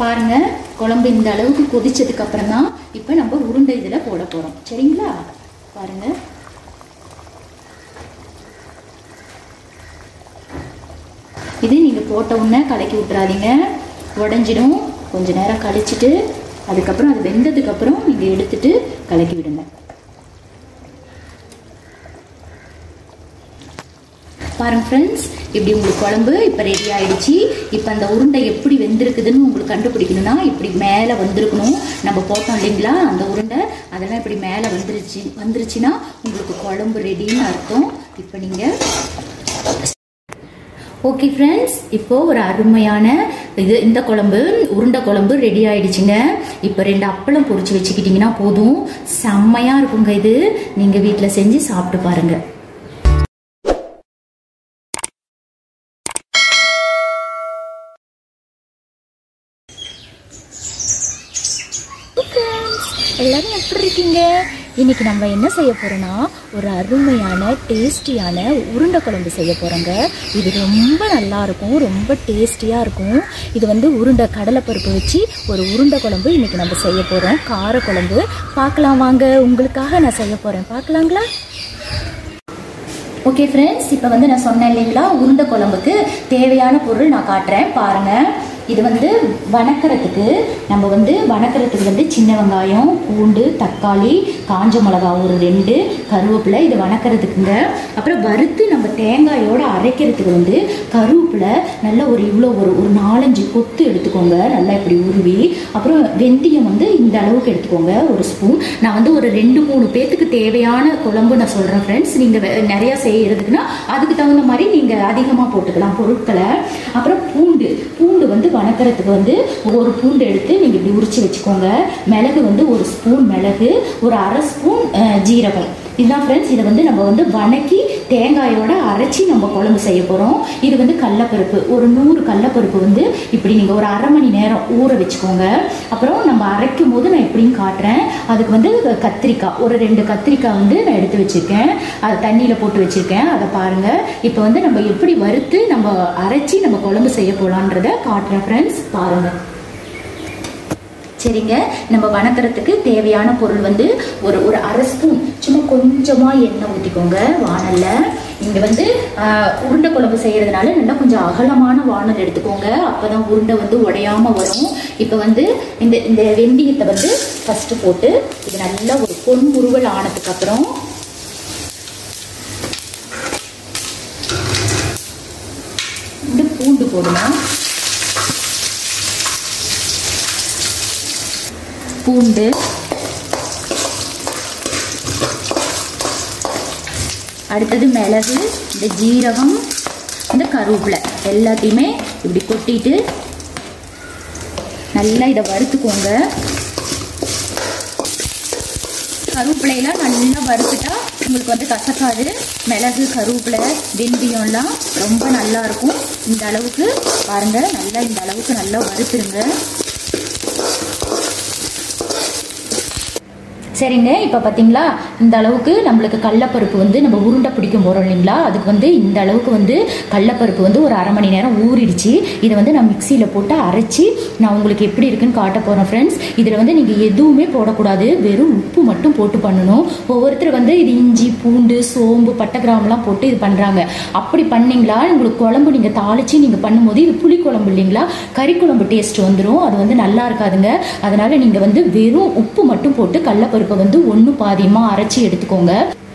பாருங்க குழம்பு இந்த அளவுக்கு கொதிச்சதுக்கு அப்புறம் தான் இப்போ நம்ம உருண்டை இதில் போட போகிறோம் சரிங்களா பாருங்க இது நீங்கள் போட்ட உடனே கலக்கி விட்டுறாதீங்க உடஞ்சிடும் கொஞ்ச நேரம் கழிச்சிட்டு அதுக்கப்புறம் அது வெந்ததுக்கப்புறம் நீங்கள் எடுத்துட்டு கலக்கி விடுங்க பாருங்க ஃப்ரெண்ட்ஸ் இப்படி உங்களுக்கு குழம்பு இப்போ ரெடி ஆயிடுச்சு இப்போ அந்த உருண்டை எப்படி வெந்திருக்குதுன்னு உங்களுக்கு கண்டுபிடிக்கணும்னா இப்படி மேலே வந்திருக்கணும் நம்ம போட்டோம் இல்லைங்களா அந்த உருண்டை அதெல்லாம் இப்படி மேலே வந்துருச்சு வந்துருச்சுன்னா உங்களுக்கு குழம்பு ரெடின்னு அர்த்தம் இப்போ நீங்கள் ஓகே ஃப்ரெண்ட்ஸ் இப்போ ஒரு அருமையான இது இந்த குழம்பு உருண்டை குழம்பு ரெடி ஆயிடுச்சுங்க இப்போ ரெண்டு அப்பளம் பொரிச்சு வச்சுக்கிட்டிங்கன்னா போதும் செம்மையா இருக்குங்க இது நீங்க வீட்டில் செஞ்சு சாப்பிட்டு பாருங்க எல்லாரும் எப்படி இருக்கீங்க இன்னைக்கு நம்ம என்ன செய்ய போறோம்னா ஒரு அருமையான டேஸ்டியான உருண்டை குழம்பு செய்ய போறோங்க இது ரொம்ப நல்லா இருக்கும் ரொம்ப டேஸ்டியா இருக்கும் இது வந்து உருண்டை கடலைப்பருப்பு வச்சு ஒரு உருண்டை குழம்பு இன்னைக்கு நம்ம செய்ய போறோம் கார குழம்பு பார்க்கலாம் வாங்க உங்களுக்காக நான் செய்ய போறேன் பார்க்கலாங்களா ஓகே ஃப்ரெண்ட்ஸ் இப்போ வந்து நான் சொன்னேன் இல்லைங்களா உருண்டை குழம்புக்கு தேவையான பொருள் நான் காட்டுறேன் பாருங்க இது வந்து வணக்கறதுக்கு நம்ம வந்து வணக்கறதுக்கு வந்து சின்ன வெங்காயம் பூண்டு தக்காளி காஞ்ச மிளகா ஒரு ரெண்டு கருவேப்பிலை இது வணக்கறதுக்குங்க அப்புறம் வறுத்து நம்ம தேங்காயோட அரைக்கிறதுக்கு வந்து கருவேப்பிலை நல்லா ஒரு இவ்வளோ ஒரு ஒரு நாலஞ்சு கொத்து எடுத்துக்கோங்க நல்லா இப்படி உருவி அப்புறம் வெந்தயம் வந்து இந்த அளவுக்கு எடுத்துக்கோங்க ஒரு ஸ்பூன் நான் வந்து ஒரு ரெண்டு மூணு பேத்துக்கு தேவையான குழம்பு நான் சொல்கிறேன் ஃப்ரெண்ட்ஸ் நீங்கள் நிறையா செய்யறதுக்குன்னா அதுக்கு தகுந்த மாதிரி நீங்கள் அதிகமாக போட்டுக்கலாம் பொருட்களை அப்புறம் பூண்டு பூண்டு வந்து வணக்கறதுக்கு வந்து ஒரு பூண்டு எடுத்து நீங்கள் இப்படி உரிச்சு வச்சுக்கோங்க மிளகு வந்து ஒரு ஸ்பூன் மிளகு ஒரு அரை ஸ்பூன் அஹ், ஜீரகம் இதுதான் ஃப்ரெண்ட்ஸ் இதை வந்து நம்ம வந்து வணக்கி தேங்காயோட அரைச்சி நம்ம குழம்பு செய்ய போகிறோம் இது வந்து கடலப்பருப்பு ஒரு நூறு கடலப்பருப்பு வந்து இப்படி நீங்கள் ஒரு அரை மணி நேரம் ஊற வச்சுக்கோங்க அப்புறம் நம்ம அரைக்கும் போது நான் எப்படின்னு காட்டுறேன் அதுக்கு வந்து கத்திரிக்காய் ஒரு ரெண்டு கத்திரிக்காய் வந்து நான் எடுத்து வச்சுருக்கேன் அதை தண்ணியில் போட்டு வச்சுருக்கேன் அதை பாருங்கள் இப்போ வந்து நம்ம எப்படி வறுத்து நம்ம அரைச்சி நம்ம குழம்பு செய்ய போகலான்றத காட்டுறேன் ஃப்ரெண்ட்ஸ் பாருங்கள் சரிங்க நம்ம வணக்கறதுக்கு தேவையான பொருள் வந்து ஒரு ஒரு அரை ஸ்பூன் சும்மா கொஞ்சமாக எண்ணெய் ஊற்றிக்கோங்க வானலில் இங்கே வந்து ஆஹ், உருண்டை குழம்பு செய்கிறதுனால நல்லா கொஞ்சம் அகலமான வானல் எடுத்துக்கோங்க அப்போ தான் உருண்டை வந்து உடையாம வரும் இப்போ வந்து இந்த இந்த வெந்தயத்தை வந்து ஃபஸ்ட்டு போட்டு இது நல்லா ஒரு பொன் முறுவல் ஆனதுக்கப்புறம் இந்த பூண்டு போடணும் பூண்டு அடுத்தது மிளகு இந்த ஜீரகம் இந்த கருவேப்பிலை எல்லாத்தையுமே இப்படி கொட்டிட்டு நல்லா இதை வறுத்துக்கோங்க கருவேப்பிலையெல்லாம் நல்லா வறுத்துட்டா உங்களுக்கு வந்து கசக்காது மிளகு கருவேப்பிலை வெந்தயம்லாம் ரொம்ப நல்லா இருக்கும் இந்த அளவுக்கு பாருங்க நல்லா இந்த அளவுக்கு நல்லா வறுத்துருங்க சரிங்க இப்போ பார்த்தீங்களா இந்த அளவுக்கு நம்மளுக்கு கடலப்பருப்பு வந்து நம்ம உருண்டை பிடிக்கும் போகிறோம் இல்லைங்களா அதுக்கு வந்து இந்த அளவுக்கு வந்து கடலப்பருப்பு வந்து ஒரு அரை மணி நேரம் ஊறிடுச்சு இதை வந்து நான் மிக்சியில் போட்டு அரைச்சி நான் உங்களுக்கு எப்படி இருக்குன்னு காட்ட போகிறேன் ஃப்ரெண்ட்ஸ் இதில் வந்து நீங்கள் எதுவுமே போடக்கூடாது வெறும் உப்பு மட்டும் போட்டு பண்ணணும் ஒவ்வொருத்தர் வந்து இது இஞ்சி பூண்டு சோம்பு பட்டை கிராம்பெலாம் போட்டு இது பண்ணுறாங்க அப்படி பண்ணீங்களா உங்களுக்கு குழம்பு நீங்கள் தாளித்து நீங்கள் பண்ணும்போது இது புளி குழம்பு இல்லைங்களா கறி குழம்பு டேஸ்ட் வந்துடும் அது வந்து நல்லா இருக்காதுங்க அதனால நீங்கள் வந்து வெறும் உப்பு மட்டும் போட்டு கடலப்பருப்பை வந்து ஒன்று பாதியமாக அரைச்சி எடுத்துக்கோங்க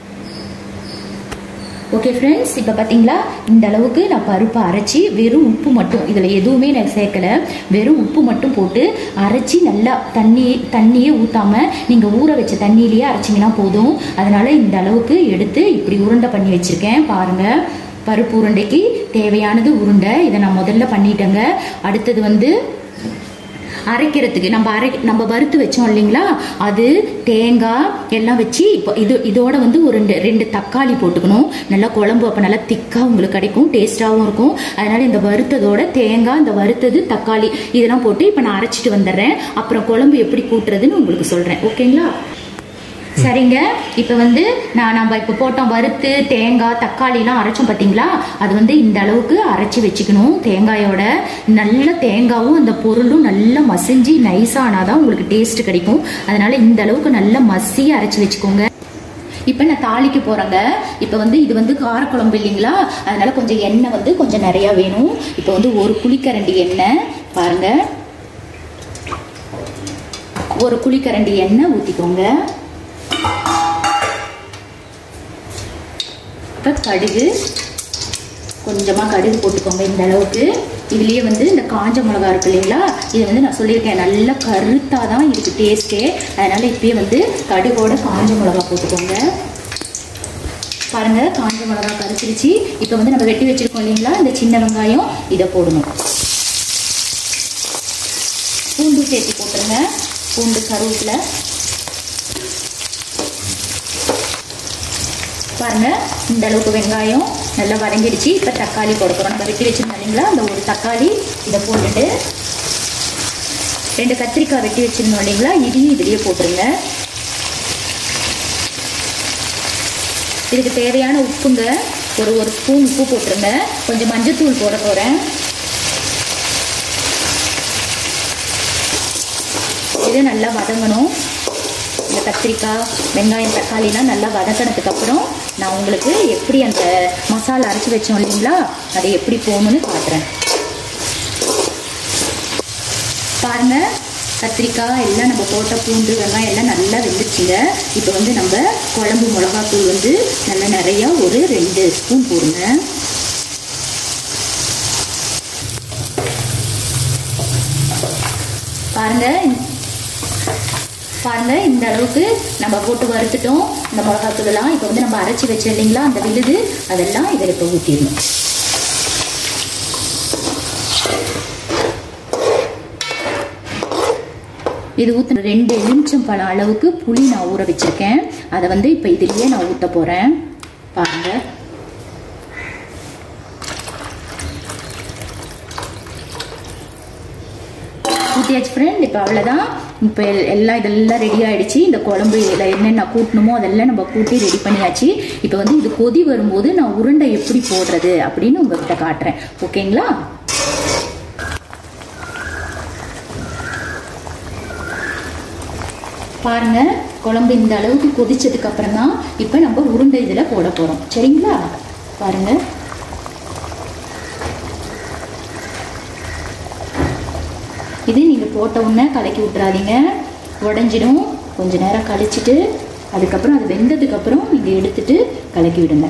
ஓகே ஃப்ரெண்ட்ஸ் இப்போ பார்த்தீங்களா இந்த அளவுக்கு நான் பருப்பை அரைச்சி வெறும் உப்பு மட்டும் இதில் எதுவுமே நான் சேர்க்கல வெறும் உப்பு மட்டும் போட்டு அரைச்சி நல்லா தண்ணி தண்ணியே ஊற்றாமல் நீங்கள் ஊற வச்ச தண்ணியிலேயே அரைச்சிங்கன்னா போதும் அதனால் இந்த அளவுக்கு எடுத்து இப்படி உருண்டை பண்ணி வச்சுருக்கேன் பாருங்கள் பருப்பு உருண்டைக்கு தேவையானது உருண்டை இதை நான் முதல்ல பண்ணிட்டேங்க அடுத்தது வந்து அரைக்கிறதுக்கு நம்ம அரை நம்ம வறுத்து வச்சோம் இல்லைங்களா அது தேங்காய் எல்லாம் வச்சு இப்போ இது இதோட வந்து ஒரு ரெண்டு ரெண்டு தக்காளி போட்டுக்கணும் நல்லா குழம்பு அப்போ நல்லா திக்காக உங்களுக்கு கிடைக்கும் டேஸ்ட்டாகவும் இருக்கும் அதனால இந்த வறுத்ததோட தேங்காய் இந்த வறுத்தது தக்காளி இதெல்லாம் போட்டு இப்போ நான் அரைச்சிட்டு வந்துடுறேன் அப்புறம் குழம்பு எப்படி கூட்டுறதுன்னு உங்களுக்கு சொல்கிறேன் ஓகேங்களா சரிங்க இப்போ வந்து நான் நம்ம இப்போ போட்டோம் வறுத்து தேங்காய் தக்காளிலாம் அரைச்சோம் பார்த்தீங்களா அது வந்து இந்த அளவுக்கு அரைச்சி வச்சுக்கணும் தேங்காயோட நல்ல தேங்காவும் அந்த பொருளும் நல்லா மசிஞ்சு நைஸானாதான் உங்களுக்கு டேஸ்ட் கிடைக்கும் அதனால இந்த அளவுக்கு நல்லா மசி அரைச்சி வச்சுக்கோங்க இப்போ நான் தாளிக்க போகிறேங்க இப்போ வந்து இது வந்து காரக்குழம்பு இல்லைங்களா அதனால கொஞ்சம் எண்ணெய் வந்து கொஞ்சம் நிறையா வேணும் இப்போ வந்து ஒரு குழிக்கரண்டி எண்ணெய் பாருங்க ஒரு குழிக்கரண்டி எண்ணெய் ஊற்றிக்கோங்க இப்போ கடுகு கொஞ்சமாக கடுகு போட்டுக்கோங்க இந்த அளவுக்கு இதுலேயே வந்து இந்த காஞ்ச மிளகா இருக்கு இல்லைங்களா இது வந்து நான் சொல்லியிருக்கேன் நல்ல கருத்தாக தான் இருக்குது டேஸ்ட்டே அதனால் இப்பயே வந்து கடுகோட காஞ்ச மிளகா போட்டுக்கோங்க பாருங்க காஞ்ச மிளகா கருத்திருச்சு இப்போ வந்து நம்ம வெட்டி வச்சிருக்கோம் இல்லைங்களா இந்த சின்ன வெங்காயம் இதை போடணும் பூண்டு சேர்த்து போட்டுருங்க பூண்டு கருவேப்பிலை பாருங்க இந்த அளவுக்கு வெங்காயம் நல்லா வதங்கிடுச்சு இப்போ தக்காளி போட போகிறோம் நம்ம வெட்டி வச்சிருந்தோம் இல்லைங்களா அந்த ஒரு தக்காளி இதை போட்டுட்டு ரெண்டு கத்திரிக்காய் வெட்டி வச்சிருந்தோம் இல்லைங்களா இதையும் இதுலேயே போட்டுருங்க இதுக்கு தேவையான உப்புங்க ஒரு ஒரு ஸ்பூன் உப்பு போட்டுருங்க கொஞ்சம் மஞ்சத்தூள் போட போகிறேன் இது நல்லா வதங்கணும் இந்த கத்திரிக்காய் வெங்காயம் தக்காளிலாம் நல்லா வதக்கினதுக்கு அப்புறம் நான் உங்களுக்கு எப்படி அந்த மசாலா அரைச்சி வச்சோம் இல்லைங்களா அதை எப்படி போகணும்னு காட்டுறேன் பாருங்க கத்திரிக்காய் எல்லாம் நம்ம போட்ட பூண்டு வெங்காயம் எல்லாம் நல்லா வெந்துச்சுங்க இப்போ வந்து நம்ம குழம்பு மிளகாத்தூள் வந்து நல்லா நிறையா ஒரு ரெண்டு ஸ்பூன் போடுங்க பாருங்க பாருங்க இந்த அளவுக்கு நம்ம போட்டு வறுத்துட்டோம் இந்த மிளகாத்தூள்லாம் இப்போ வந்து நம்ம அரைச்சி வச்சோம் இல்லைங்களா அந்த விழுது அதெல்லாம் இதில் இப்போ ஊற்றிடணும் இது ஊற்ற ரெண்டு எலுமிச்சம் பழம் அளவுக்கு புளி நான் ஊற வச்சிருக்கேன் அதை வந்து இப்போ இதுலேயே நான் ஊற்ற போகிறேன் பாருங்க ஊற்றியாச்சு ஃப்ரெண்ட் இப்போ அவ்வளோதான் இப்போ எல்லாம் இதெல்லாம் ரெடி ஆயிடுச்சு இந்த குழம்பு இதில் என்னென்ன கூட்டணுமோ அதெல்லாம் நம்ம கூட்டி ரெடி பண்ணியாச்சு இப்போ வந்து இது கொதி வரும்போது நான் உருண்டை எப்படி போடுறது அப்படின்னு உங்ககிட்ட காட்டுறேன் ஓகேங்களா பாருங்க குழம்பு இந்த அளவுக்கு கொதிச்சதுக்கு அப்புறம் தான் இப்போ நம்ம உருண்டை இதில் போட போகிறோம் சரிங்களா பாருங்க இது நீங்கள் போட்ட உடனே கலக்கி விட்டுறாதீங்க உடஞ்சிடும் கொஞ்ச நேரம் கழிச்சிட்டு அதுக்கப்புறம் அது வெந்ததுக்கப்புறம் நீங்கள் எடுத்துட்டு கலக்கி விடுங்க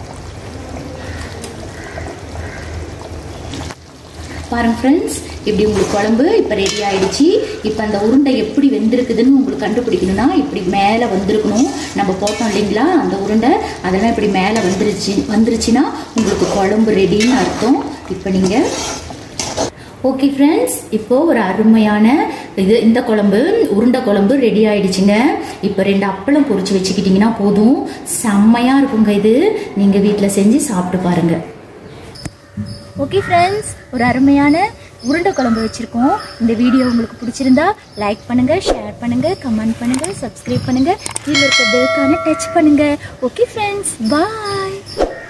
பாருங்க ஃப்ரெண்ட்ஸ் இப்படி உங்களுக்கு குழம்பு இப்போ ரெடி ஆயிடுச்சு இப்போ அந்த உருண்டை எப்படி வெந்திருக்குதுன்னு உங்களுக்கு கண்டுபிடிக்கணும்னா இப்படி மேலே வந்திருக்கணும் நம்ம போட்டோம் இல்லைங்களா அந்த உருண்டை அதெல்லாம் இப்படி மேலே வந்துருச்சு வந்துருச்சுன்னா உங்களுக்கு குழம்பு ரெடின்னு அர்த்தம் இப்போ நீங்கள் ஓகே ஃப்ரெண்ட்ஸ் இப்போ ஒரு அருமையான இது இந்த குழம்பு உருண்டை குழம்பு ரெடி ஆயிடுச்சுங்க இப்போ ரெண்டு அப்பளம் பொரிச்சு வச்சுக்கிட்டிங்கன்னா போதும் செம்மையாக இருக்குங்க இது நீங்கள் வீட்டில் செஞ்சு சாப்பிட்டு பாருங்க ஓகே ஃப்ரெண்ட்ஸ் ஒரு அருமையான உருண்டை குழம்பு வச்சுருக்கோம் இந்த வீடியோ உங்களுக்கு பிடிச்சிருந்தா லைக் பண்ணுங்கள் ஷேர் பண்ணுங்கள் கமெண்ட் பண்ணுங்கள் சப்ஸ்கிரைப் பண்ணுங்கள் கீழே இருக்க பெல்க்கான டச் பண்ணுங்கள் ஓகே ஃப்ரெண்ட்ஸ் பாய்